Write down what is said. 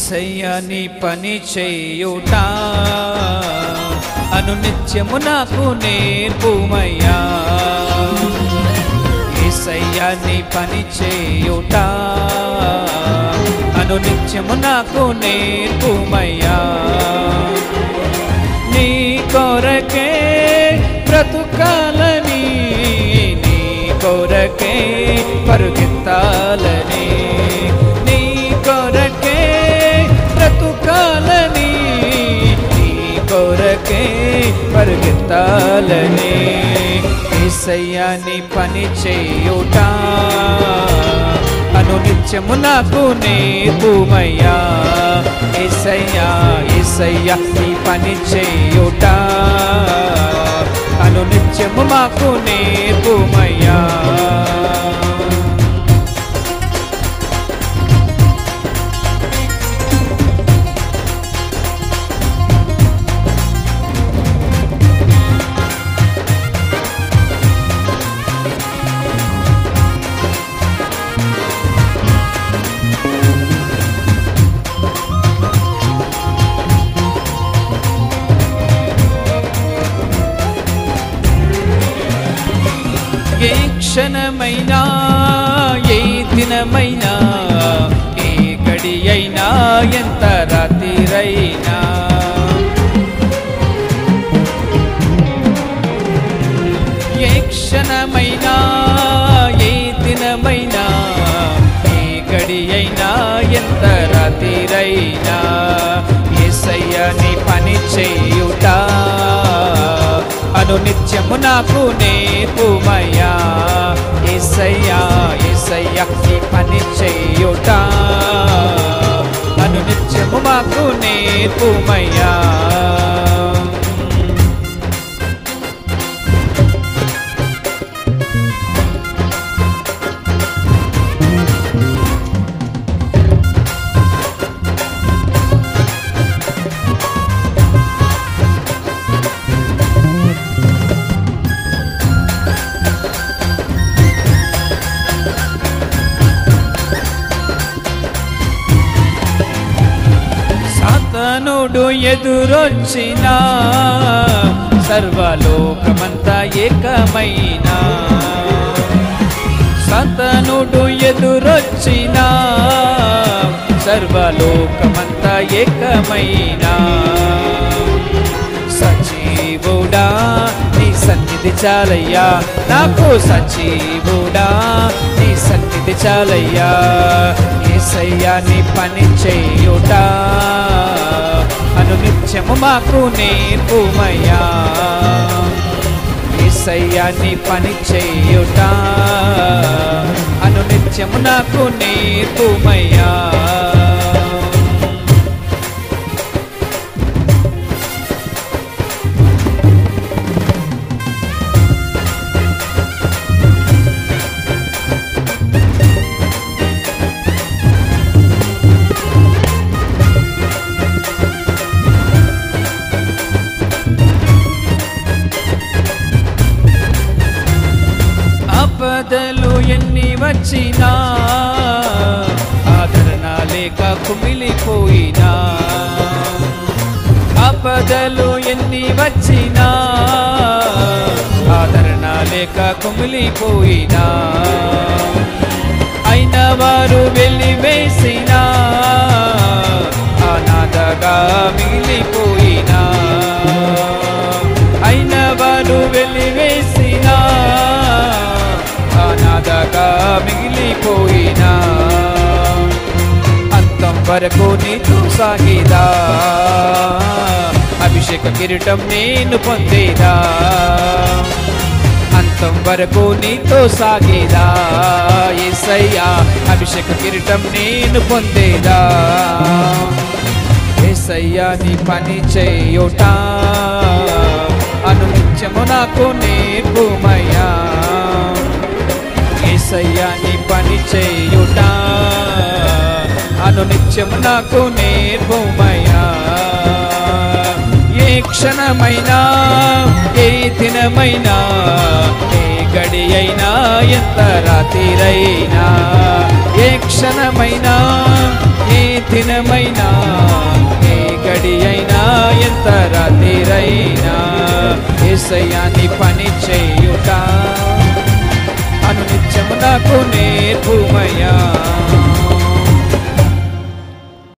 ఏసయ్యని పని చేయుట అనునిత్యము నాకు నేర్పుమయ్యా ఏసయ్యని పని చేయుట అనునిత్యము నాకు నేర్పుమయ్యా నీ కొరకే బ్రతుకాలని నీ కొరకే పరుగెత్తాలని నీ కొరకే బ్రతుకాలని నీ కొరకే పరుగెత్తాలని ఏసయ్యాని పని చేయుట అనునిత్యము నాకు నేర్పుమయ్యా ఏసయ్యా ఏసయ్యా నీ పని చేయుట అనునిత్యము మాకు నేర్పుమయ్యా ఏ క్షణమైనా ఏ దినమైనా ఏ గడి అయినా ఎంత రాత్రిరైనా ఏ క్షణమైనా ఏ దినమైనా ఏ గడి అయినా ఎంత రాత్రిరైనా ఏసయ్య నీ పని చేయుట అనునిత్యము నాకు నేర్పుమయ్యా ఏసయ్యా ఏసయ్యా నీ పని చేయుట అనునిత్యము మాకు నేర్పుమయ్యా సాతనుడు ఎదురొచ్చిన సర్వలోకమంతా ఏకమైనా సతనుడు ఎదురొచ్చిన సర్వలోకమంతా ఏకమైనా సజీవుడా నీ సన్నిధి చాలయ్యా నాకు సజీవుడా నీ సన్నిధి చాలయ్యా ఏసయ్యా నీ పని చేయుట అనునిత్యము మాకు నేర్పుమయ్యా ఏసయ్యా నీ పని చేయుట అనునిత్యము నాకు నేర్పుమయ్యా ఆపదలు ఎన్ని వచ్చినా ఆదరణ లేక కుమిలిపోయినా ఆపదలు ఎన్ని వచ్చినా ఆదరణ లేక కుమిలిపోయినా అయిన వారు వెళ్ళి వేసినా అనాథగా మిగిలిపోయినా అయిన వారు వెళ్ళి వేసినా అనాథగా మిగిలిపోయినా అంతం వరకు నీతో సాగిదా అభిషేక కిరీటం నేను పొందేదా అంతం వరకు నీతో సాగేదా ఏసయ్యా అభిషేక కిరీటం నేను పొందేదా ఏసయ్యా నీ పని చేయుట అనునిత్యము నాకు నేర్పుమయ్యా ఏసయ్యా నీ పని చేయుట అనునిత్యము నాకు నేర్పుమయ్యా ఏ క్షణమైనా ఏ దినమైనా ఏ గడి అయినా ఎంత రాత్రిరైనా ఏ క్షణమైనా ఏ దినమైనా ఏ గడి అయినా ఎంత రాత్రిరైనా ఏసయాన్ని పని చేయుట అనునిత్యము నాకు నేర్పుమయ్యా